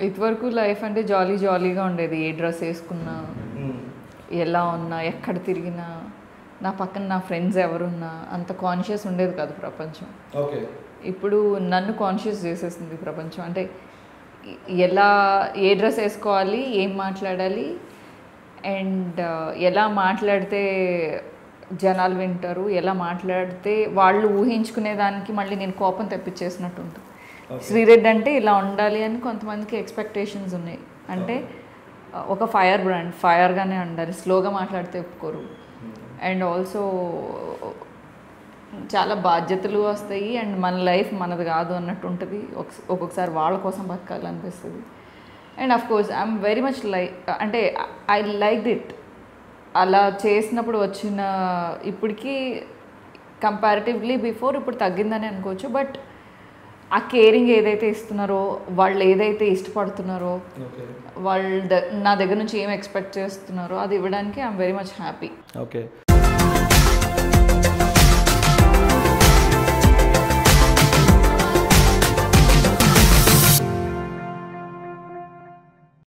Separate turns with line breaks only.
ఇదివరకు లైఫ్ అంటే జాలీ జాలీగా ఉండేది ఏ డ్రెస్ వేసుకున్నా ఎలా ఉన్నా ఎక్కడ తిరిగినా నా పక్కన నా ఫ్రెండ్స్ ఎవరున్నా అంత కాన్షియస్ ఉండేది కాదు ప్రపంచం
ఓకే
ఇప్పుడు నన్ను కాన్షియస్ చేసేసింది ప్రపంచం అంటే ఎ- ఎలా ఏ డ్రెస్ వేసుకోవాలి ఏం మాట్లాడాలి అండ్ ఎలా మాట్లాడితే జనాలు వింటారు ఎలా మాట్లాడితే వాళ్ళు ఊహించుకునే దానికి మళ్ళీ నేను కోపం తెప్పించేసినట్టు ఉంటుంది శ్రీరెడ్డి అంటే ఇలా ఉండాలి అని కొంతమందికి ఎక్స్పెక్టేషన్స్ ఉన్నాయి అంటే ఆ, ఒక ఫైర్ బ్రాండ్ ఫైర్గానే ఉండాలి స్లోగా మాట్లాడితే ఒప్పుకోరు అండ్ ఆల్సో చాలా బాధ్యతలు వస్తాయి అండ్ మన లైఫ్ మనది కాదు అన్నట్టు ఉంటుంది ఒకస- ఒక్కొక్కసారి వాళ్ళ కోసం బతకాలనిపిస్తుంది and of course I'm very much like అంటే ఐ లైక్ ఇట్ అలా చేసినప్పుడు వచ్చిన ఇప్పటికీ కంపారిటివ్లీ బిఫోర్ ఇప్పుడు తగ్గిందని అనుకోవచ్చు బట్ ఆ కేరింగ్ ఏదైతే ఇస్తున్నారో వాళ్ళు ఏదైతే ఇష్టపడుతున్నారో
ఓకే
వాళ్ళ ద- నా దగ్గర నుంచి ఏం ఎక్స్పెక్ట్ చేస్తున్నారో అది ఇవ్వడానికి I'm very much happy
okay